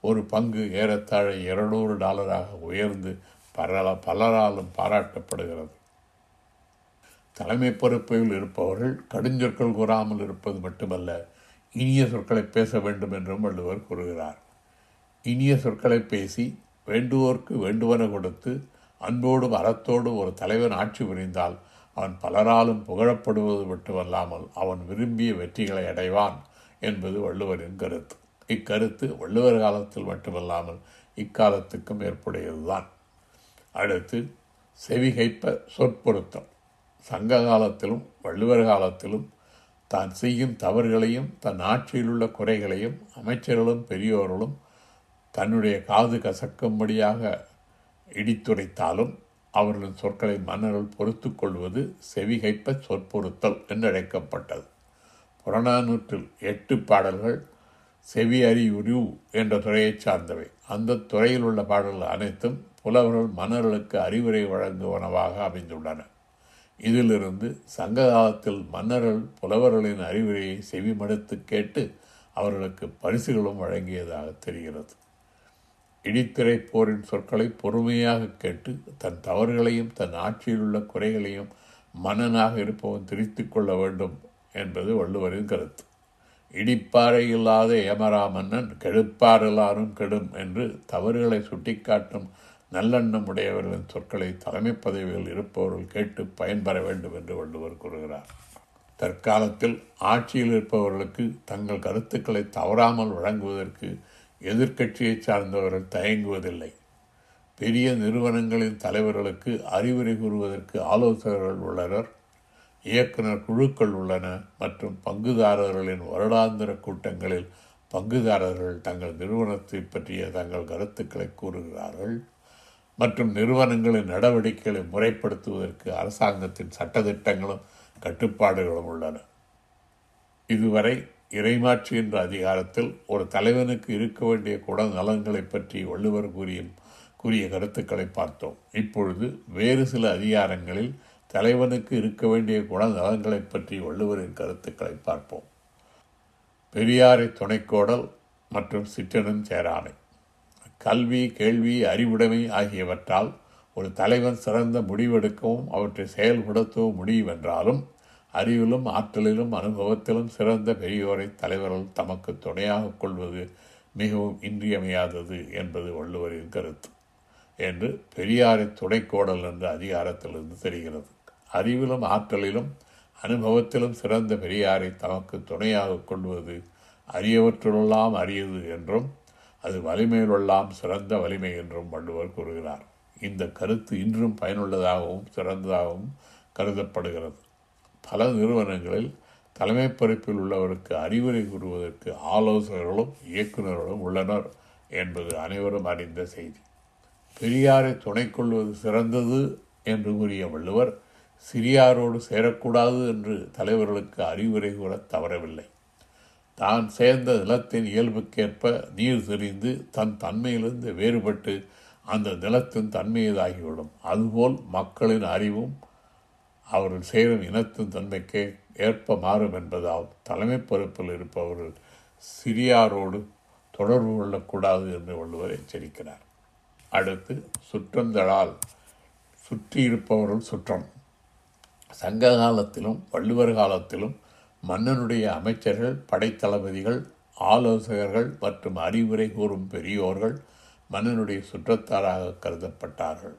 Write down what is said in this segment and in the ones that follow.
ஒரு பங்கு ஏறத்தாழ இருநூறு டாலராக உயர்ந்து பரல பலராலும் பாராட்டப்படுகிறது தலைமை பொறுப்பில் இருப்பவர்கள் கடுஞ்சொற்கள் கூறாமல் இருப்பது மட்டுமல்ல இனிய சொற்களை பேச வேண்டும் என்றும் வள்ளுவர் கூறுகிறார் இனிய சொற்களை பேசி வேண்டுவோர்க்கு வேண்டுவன கொடுத்து அன்போடும் அறத்தோடும் ஒரு தலைவன் ஆட்சி புரிந்தால் அவன் பலராலும் புகழப்படுவது மட்டுமல்லாமல் அவன் விரும்பிய வெற்றிகளை அடைவான் என்பது வள்ளுவரின் கருத்து இக்கருத்து வள்ளுவர் காலத்தில் மட்டுமல்லாமல் இக்காலத்துக்கும் ஏற்புடையதுதான் அடுத்து செவிகைப்ப சொற்பொருத்தம் சங்க காலத்திலும் வள்ளுவர் காலத்திலும் தான் செய்யும் தவறுகளையும் தன் ஆட்சியில் உள்ள குறைகளையும் அமைச்சர்களும் பெரியோர்களும் தன்னுடைய காது கசக்கும்படியாக இடித்துரைத்தாலும் அவர்களின் சொற்களை மன்னர்கள் பொறுத்து கொள்வது செவிகைப்ப சொற்பொருத்தல் என்றழைக்கப்பட்டது புறநானூற்றில் எட்டு பாடல்கள் செவி அறிவுரு என்ற துறையைச் சார்ந்தவை அந்த துறையில் உள்ள பாடல்கள் அனைத்தும் புலவர்கள் மன்னர்களுக்கு அறிவுரை வழங்குவனவாக அமைந்துள்ளன இதிலிருந்து சங்க காலத்தில் மன்னர்கள் புலவர்களின் அறிவுரையை செவிமடுத்து கேட்டு அவர்களுக்கு பரிசுகளும் வழங்கியதாக தெரிகிறது இடித்திரை போரின் சொற்களை பொறுமையாக கேட்டு தன் தவறுகளையும் தன் ஆட்சியில் உள்ள குறைகளையும் மன்னனாக இருப்பவன் திருத்திக் கொள்ள வேண்டும் என்பது வள்ளுவரின் கருத்து இடிப்பாறை இல்லாத ஏமரா மன்னன் கெடுப்பார் எல்லாரும் கெடும் என்று தவறுகளை சுட்டிக்காட்டும் நல்லெண்ணம் உடையவர்களின் சொற்களை தலைமை பதவியில் இருப்பவர்கள் கேட்டு பயன்பெற வேண்டும் என்று வள்ளுவர் கூறுகிறார் தற்காலத்தில் ஆட்சியில் இருப்பவர்களுக்கு தங்கள் கருத்துக்களை தவறாமல் வழங்குவதற்கு எதிர்க்கட்சியை சார்ந்தவர்கள் தயங்குவதில்லை பெரிய நிறுவனங்களின் தலைவர்களுக்கு அறிவுரை கூறுவதற்கு ஆலோசகர்கள் உள்ளனர் இயக்குனர் குழுக்கள் உள்ளன மற்றும் பங்குதாரர்களின் வருடாந்திர கூட்டங்களில் பங்குதாரர்கள் தங்கள் நிறுவனத்தை பற்றிய தங்கள் கருத்துக்களை கூறுகிறார்கள் மற்றும் நிறுவனங்களின் நடவடிக்கைகளை முறைப்படுத்துவதற்கு அரசாங்கத்தின் சட்டத்திட்டங்களும் கட்டுப்பாடுகளும் உள்ளன இதுவரை இறைமாட்சி என்ற அதிகாரத்தில் ஒரு தலைவனுக்கு இருக்க வேண்டிய குணநலன்களை பற்றி வள்ளுவர் கூறிய கூறிய கருத்துக்களை பார்த்தோம் இப்பொழுது வேறு சில அதிகாரங்களில் தலைவனுக்கு இருக்க வேண்டிய குணநலன்களை பற்றி வள்ளுவரின் கருத்துக்களை பார்ப்போம் பெரியாரை துணைக்கோடல் மற்றும் சிற்றனும் சேராமை கல்வி கேள்வி அறிவுடைமை ஆகியவற்றால் ஒரு தலைவன் சிறந்த முடிவெடுக்கவும் அவற்றை செயல்படுத்தவும் முடியும் என்றாலும் அறிவிலும் ஆற்றலிலும் அனுபவத்திலும் சிறந்த பெரியோரை தலைவர்கள் தமக்கு துணையாக கொள்வது மிகவும் இன்றியமையாதது என்பது வள்ளுவரின் கருத்து என்று பெரியாரை துணைக்கோடல் என்ற அதிகாரத்திலிருந்து தெரிகிறது அறிவிலும் ஆற்றலிலும் அனுபவத்திலும் சிறந்த பெரியாரை தமக்கு துணையாக கொள்வது அரியவற்றுள்ளெல்லாம் அரியது என்றும் அது வலிமையிலெல்லாம் சிறந்த வலிமை என்றும் வள்ளுவர் கூறுகிறார் இந்த கருத்து இன்றும் பயனுள்ளதாகவும் சிறந்ததாகவும் கருதப்படுகிறது பல நிறுவனங்களில் தலைமை பொறுப்பில் உள்ளவருக்கு அறிவுரை கூறுவதற்கு ஆலோசகர்களும் இயக்குநர்களும் உள்ளனர் என்பது அனைவரும் அறிந்த செய்தி பெரியாரை துணை கொள்வது சிறந்தது என்று கூறிய வள்ளுவர் சிறியாரோடு சேரக்கூடாது என்று தலைவர்களுக்கு அறிவுரை கூற தவறவில்லை தான் சேர்ந்த நிலத்தின் இயல்புக்கேற்ப நீர் தெரிந்து தன் தன்மையிலிருந்து வேறுபட்டு அந்த நிலத்தின் தன்மையதாகிவிடும் அதுபோல் மக்களின் அறிவும் அவர்கள் சேரும் இனத்தின் தன்மைக்கே ஏற்ப மாறும் என்பதால் தலைமை பொறுப்பில் இருப்பவர்கள் சிறியாரோடு தொடர்பு கொள்ளக்கூடாது என்று வள்ளுவர் எச்சரிக்கிறார் அடுத்து சுற்றந்தழால் சுற்றி இருப்பவர்கள் சுற்றம் சங்க காலத்திலும் வள்ளுவர் காலத்திலும் மன்னனுடைய அமைச்சர்கள் படைத்தளபதிகள் ஆலோசகர்கள் மற்றும் அறிவுரை கூறும் பெரியோர்கள் மன்னனுடைய சுற்றத்தாராக கருதப்பட்டார்கள்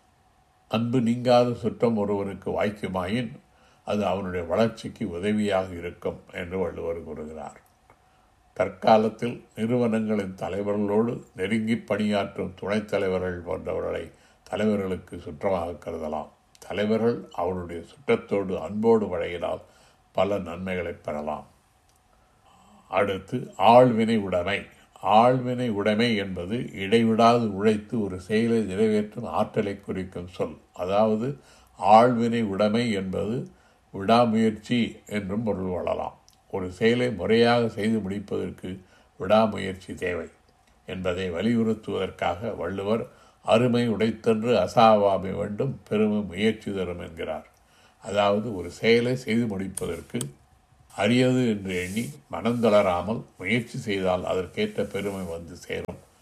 அன்பு நீங்காத சுற்றம் ஒருவனுக்கு வாய்க்குமாயின் அது அவனுடைய வளர்ச்சிக்கு உதவியாக இருக்கும் என்று வள்ளுவர் கூறுகிறார் தற்காலத்தில் நிறுவனங்களின் தலைவர்களோடு நெருங்கி பணியாற்றும் துணைத் தலைவர்கள் போன்றவர்களை தலைவர்களுக்கு சுற்றமாக கருதலாம் தலைவர்கள் அவருடைய சுற்றத்தோடு அன்போடு வழங்கினால் பல நன்மைகளை பெறலாம் அடுத்து ஆழ்வினை உடைமை ஆழ்வினை உடைமை என்பது இடைவிடாது உழைத்து ஒரு செயலை நிறைவேற்றும் ஆற்றலை குறிக்கும் சொல் அதாவது ஆழ்வினை உடைமை என்பது விடாமுயற்சி என்றும் பொருள் கொள்ளலாம் ஒரு செயலை முறையாக செய்து முடிப்பதற்கு விடாமுயற்சி தேவை என்பதை வலியுறுத்துவதற்காக வள்ளுவர் அருமை உடைத்தன்று அசாவாமை வேண்டும் பெருமை முயற்சி தரும் என்கிறார் அதாவது ஒரு செயலை செய்து முடிப்பதற்கு அரியது என்று எண்ணி மனந்தளராமல் முயற்சி செய்தால் அதற்கேற்ற பெருமை வந்து சேரும்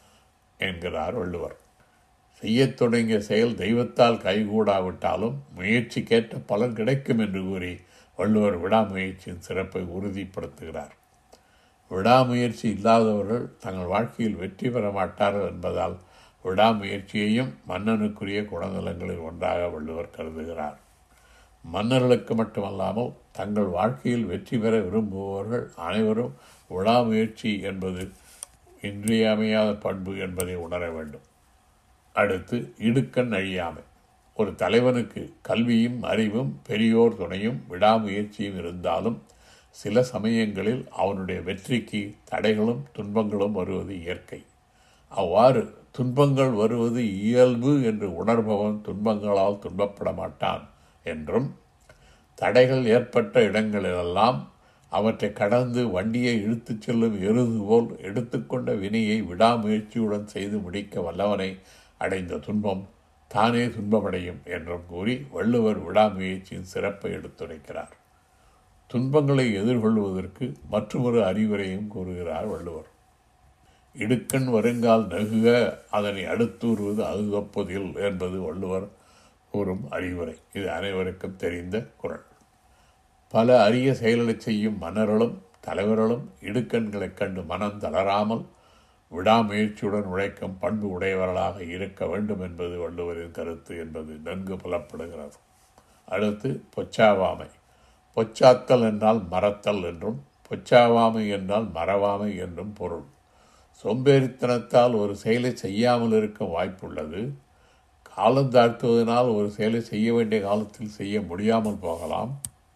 என்கிறார் வள்ளுவர் செய்யத் தொடங்கிய செயல் தெய்வத்தால் கைகூடாவிட்டாலும் முயற்சிக்கேற்ற பலன் கிடைக்கும் என்று கூறி வள்ளுவர் விடாமுயற்சியின் சிறப்பை உறுதிப்படுத்துகிறார் விடாமுயற்சி இல்லாதவர்கள் தங்கள் வாழ்க்கையில் வெற்றி பெற மாட்டார்கள் என்பதால் விடாமுயற்சியையும் மன்னனுக்குரிய குணநலங்களில் ஒன்றாக வள்ளுவர் கருதுகிறார் மன்னர்களுக்கு மட்டுமல்லாமல் தங்கள் வாழ்க்கையில் வெற்றி பெற விரும்புபவர்கள் அனைவரும் விடாமுயற்சி என்பது இன்றியமையாத பண்பு என்பதை உணர வேண்டும் அடுத்து இடுக்கண் அழியாமை ஒரு தலைவனுக்கு கல்வியும் அறிவும் பெரியோர் துணையும் விடாமுயற்சியும் இருந்தாலும் சில சமயங்களில் அவனுடைய வெற்றிக்கு தடைகளும் துன்பங்களும் வருவது இயற்கை அவ்வாறு துன்பங்கள் வருவது இயல்பு என்று உணர்பவன் துன்பங்களால் துன்பப்பட மாட்டான் என்றும் தடைகள் ஏற்பட்ட இடங்களிலெல்லாம் அவற்றை கடந்து வண்டியை இழுத்துச் செல்லும் எருது போல் எடுத்துக்கொண்ட வினையை விடாமுயற்சியுடன் செய்து முடிக்க வல்லவனை அடைந்த துன்பம் தானே துன்பமடையும் என்றும் கூறி வள்ளுவர் விடாமுயற்சியின் சிறப்பை எடுத்துரைக்கிறார் துன்பங்களை எதிர்கொள்வதற்கு மற்றொரு அறிவுரையும் கூறுகிறார் வள்ளுவர் இடுக்கண் வருங்கால் நகுக அதனை அடுத்தூறுவது அகுகப்பதில் என்பது வள்ளுவர் கூறும் அறிவுரை இது அனைவருக்கும் தெரிந்த குரல் பல அரிய செயல்களை செய்யும் மன்னர்களும் தலைவர்களும் இடுக்கண்களைக் கண்டு மனம் தளராமல் விடாமுயற்சியுடன் உழைக்கும் பண்பு உடையவர்களாக இருக்க வேண்டும் என்பது வள்ளுவரின் கருத்து என்பது நன்கு புலப்படுகிறது அடுத்து பொச்சாவாமை பொச்சாத்தல் என்றால் மறத்தல் என்றும் பொச்சாவாமை என்றால் மறவாமை என்றும் பொருள் சோம்பேறித்தனத்தால் ஒரு செயலை செய்யாமல் இருக்க வாய்ப்புள்ளது காலம் தாழ்த்துவதனால் ஒரு செயலை செய்ய வேண்டிய காலத்தில் செய்ய முடியாமல் போகலாம்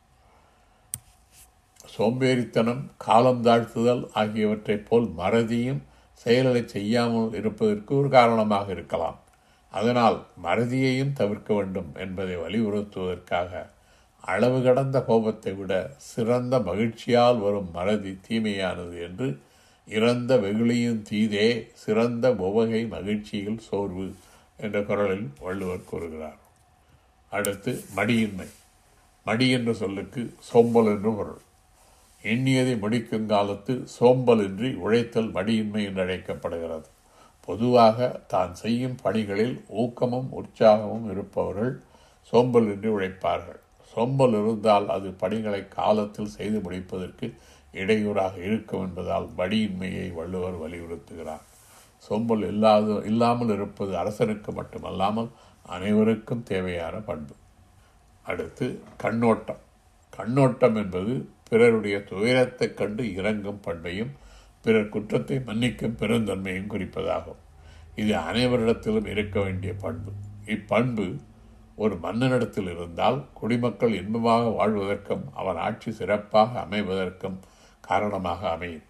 சோம்பேறித்தனம் காலம் தாழ்த்துதல் ஆகியவற்றைப் போல் மறதியும் செயல்களை செய்யாமல் இருப்பதற்கு ஒரு காரணமாக இருக்கலாம் அதனால் மறதியையும் தவிர்க்க வேண்டும் என்பதை வலியுறுத்துவதற்காக அளவு கடந்த கோபத்தை விட சிறந்த மகிழ்ச்சியால் வரும் மறதி தீமையானது என்று இறந்த வெகுளியும் தீதே சிறந்த உவகை மகிழ்ச்சியில் சோர்வு என்ற குரலில் வள்ளுவர் கூறுகிறார் அடுத்து மடியின்மை மடி என்ற சொல்லுக்கு சோம்பல் என்று பொருள் எண்ணியதை முடிக்கும் காலத்து சோம்பலின்றி உழைத்தல் மடியின்மை என்று அழைக்கப்படுகிறது பொதுவாக தான் செய்யும் பணிகளில் ஊக்கமும் உற்சாகமும் இருப்பவர்கள் சோம்பலின்றி உழைப்பார்கள் சோம்பல் இருந்தால் அது பணிகளை காலத்தில் செய்து முடிப்பதற்கு இடையூறாக இருக்கும் என்பதால் மடியின்மையை வள்ளுவர் வலியுறுத்துகிறார் சோம்பல் இல்லாத இல்லாமல் இருப்பது அரசனுக்கு மட்டுமல்லாமல் அனைவருக்கும் தேவையான பண்பு அடுத்து கண்ணோட்டம் கண்ணோட்டம் என்பது பிறருடைய துயரத்தைக் கண்டு இறங்கும் பண்பையும் பிறர் குற்றத்தை மன்னிக்கும் பெருந்தன்மையும் குறிப்பதாகும் இது அனைவரிடத்திலும் இருக்க வேண்டிய பண்பு இப்பண்பு ஒரு மன்னனிடத்தில் இருந்தால் குடிமக்கள் இன்பமாக வாழ்வதற்கும் அவன் ஆட்சி சிறப்பாக அமைவதற்கும் காரணமாக அமையும்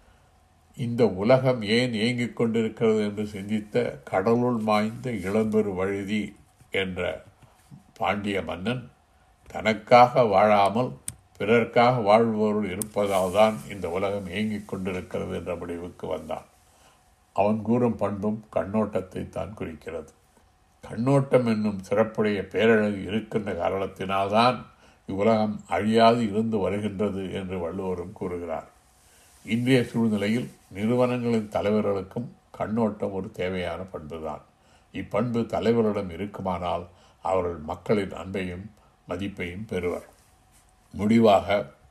இந்த உலகம் ஏன் இயங்கிக் கொண்டிருக்கிறது என்று சிந்தித்த கடலுள் மாய்ந்த இளம்பெரு வழுதி என்ற பாண்டிய மன்னன் தனக்காக வாழாமல் பிறர்க்காக வாழ்பவர்கள் இருப்பதால் தான் இந்த உலகம் இயங்கிக் கொண்டிருக்கிறது என்ற முடிவுக்கு வந்தான் அவன் கூறும் பண்பும் கண்ணோட்டத்தை தான் குறிக்கிறது கண்ணோட்டம் என்னும் சிறப்புடைய பேரழகு இருக்கின்ற காரணத்தினால்தான் இவ்வுலகம் அழியாது இருந்து வருகின்றது என்று வள்ளுவரும் கூறுகிறார் இன்றைய சூழ்நிலையில் நிறுவனங்களின் தலைவர்களுக்கும் கண்ணோட்டம் ஒரு தேவையான பண்புதான் இப்பண்பு தலைவரிடம் இருக்குமானால் அவர்கள் மக்களின் அன்பையும் மதிப்பையும் பெறுவர் முடிவாக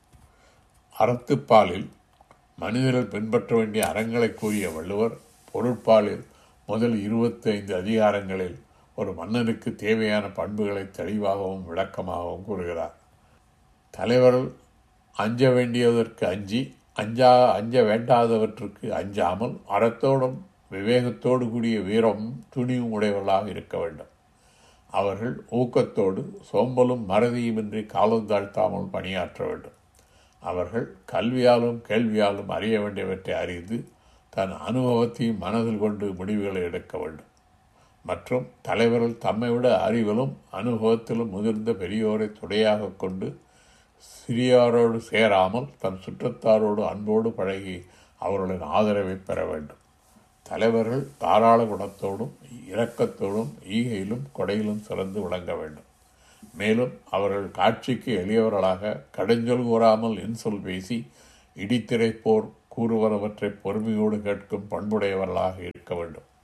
அறத்துப்பாலில் மனிதர்கள் பின்பற்ற வேண்டிய அறங்களை கூறிய வள்ளுவர் பொருட்பாலில் முதல் இருபத்தி ஐந்து அதிகாரங்களில் ஒரு மன்னனுக்கு தேவையான பண்புகளை தெளிவாகவும் விளக்கமாகவும் கூறுகிறார் தலைவர்கள் அஞ்ச வேண்டியதற்கு அஞ்சி அஞ்சா அஞ்ச வேண்டாதவற்றுக்கு அஞ்சாமல் அறத்தோடும் விவேகத்தோடு கூடிய வீரமும் துணிவும் உடையவர்களாக இருக்க வேண்டும் அவர்கள் ஊக்கத்தோடு சோம்பலும் மறதியுமின்றி காலம் தாழ்த்தாமல் பணியாற்ற வேண்டும் அவர்கள் கல்வியாலும் கேள்வியாலும் அறிய வேண்டியவற்றை அறிந்து தன் அனுபவத்தையும் மனதில் கொண்டு முடிவுகளை எடுக்க வேண்டும் மற்றும் தலைவர்கள் தம்மை விட அறிவிலும் அனுபவத்திலும் முதிர்ந்த பெரியோரை துணையாக கொண்டு சிறியாரோடு சேராமல் தன் சுற்றத்தாரோடு அன்போடு பழகி அவர்களின் ஆதரவை பெற வேண்டும் தலைவர்கள் தாராள குணத்தோடும் இரக்கத்தோடும் ஈகையிலும் கொடையிலும் சிறந்து விளங்க வேண்டும் மேலும் அவர்கள் காட்சிக்கு எளியவர்களாக கடைஞ்சொல் கூறாமல் இன்சொல் பேசி இடித்திரைப்போர் கூறுவனவற்றை பொறுமையோடு கேட்கும் பண்புடையவர்களாக இருக்க வேண்டும்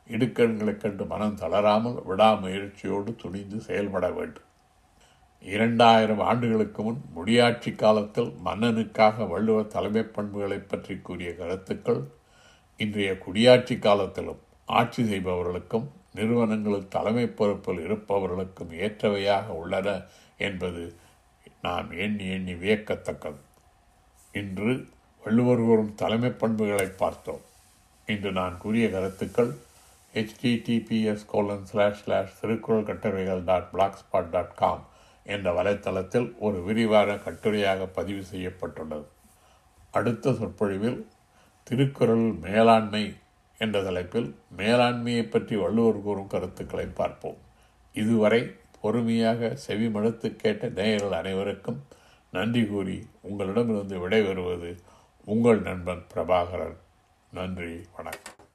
இடுக்கண்களைக் கண்டு மனம் தளராமல் விடாமுயற்சியோடு துணிந்து செயல்பட வேண்டும் இரண்டாயிரம் ஆண்டுகளுக்கு முன் முடியாட்சி காலத்தில் மன்னனுக்காக வள்ளுவர் தலைமை பண்புகளை பற்றி கூறிய கருத்துக்கள் இன்றைய குடியாட்சி காலத்திலும் ஆட்சி செய்பவர்களுக்கும் நிறுவனங்களில் தலைமை பொறுப்பில் இருப்பவர்களுக்கும் ஏற்றவையாக உள்ளன என்பது நாம் எண்ணி எண்ணி வியக்கத்தக்கது இன்று வள்ளுவர் கூறும் தலைமை பண்புகளை பார்த்தோம் இன்று நான் கூறிய கருத்துக்கள் https colon slash slash Thirukkural கட்டுரைகள் dot blogspot dot com என்ற வலைத்தளத்தில் ஒரு விரிவான கட்டுரையாக பதிவு செய்யப்பட்டுள்ளது அடுத்த சொற்பொழிவில் திருக்குறள் மேலாண்மை என்ற தலைப்பில் மேலாண்மையை பற்றி வள்ளுவர் கூறும் கருத்துக்களை பார்ப்போம் இதுவரை பொறுமையாக செவிமடுத்து கேட்ட நேயர்கள் அனைவருக்கும் நன்றி கூறி உங்களிடமிருந்து விடைபெறுவது உங்கள் நண்பன் பிரபாகரன் நன்றி வணக்கம்